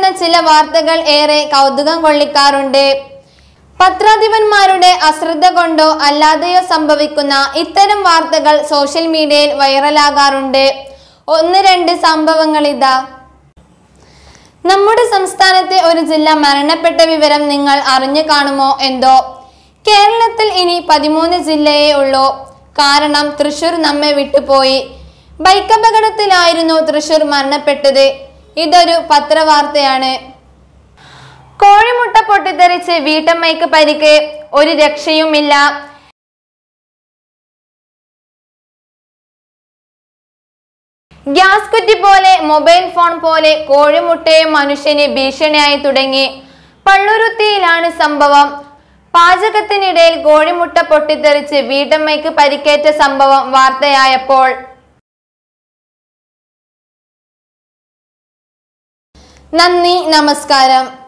വരുന്ന ചില വാർത്തകൾ ഏറെ കൗതുകം കൊള്ളിക്കാറുണ്ട് പത്രാധിപന്മാരുടെ അശ്രദ്ധ കൊണ്ടോ അല്ലാതെയോ സംഭവിക്കുന്ന ഇത്തരം വാർത്തകൾ സോഷ്യൽ മീഡിയയിൽ വൈറലാകാറുണ്ട് ഒന്ന് രണ്ട് സംഭവങ്ങൾ ഇതാ നമ്മുടെ സംസ്ഥാനത്തെ ഒരു ജില്ല മരണപ്പെട്ട വിവരം നിങ്ങൾ അറിഞ്ഞു കാണുമോ എന്തോ കേരളത്തിൽ ഇനി പതിമൂന്ന് ജില്ലയേ ഉള്ളൂ കാരണം തൃശൂർ നമ്മെ വിട്ടുപോയി ബൈക്ക് അപകടത്തിലായിരുന്നു തൃശൂർ മരണപ്പെട്ടത് ഇതൊരു പത്രവാർത്തയാണ് കോഴിമുട്ട പൊട്ടിത്തെറിച്ച് വീട്ടമ്മയ്ക്ക് പരിക്ക് ഒരു രക്ഷയുമില്ല ഗ്യാസ് കുറ്റി പോലെ മൊബൈൽ ഫോൺ പോലെ കോഴിമുട്ടയും മനുഷ്യന് ഭീഷണിയായി തുടങ്ങി പള്ളുരുത്തിയിലാണ് സംഭവം പാചകത്തിനിടയിൽ കോഴിമുട്ട പൊട്ടിത്തെറിച്ച് വീട്ടമ്മയ്ക്ക് പരിക്കേറ്റ സംഭവം വാർത്തയായപ്പോൾ നന്ദി നമസ്കാരം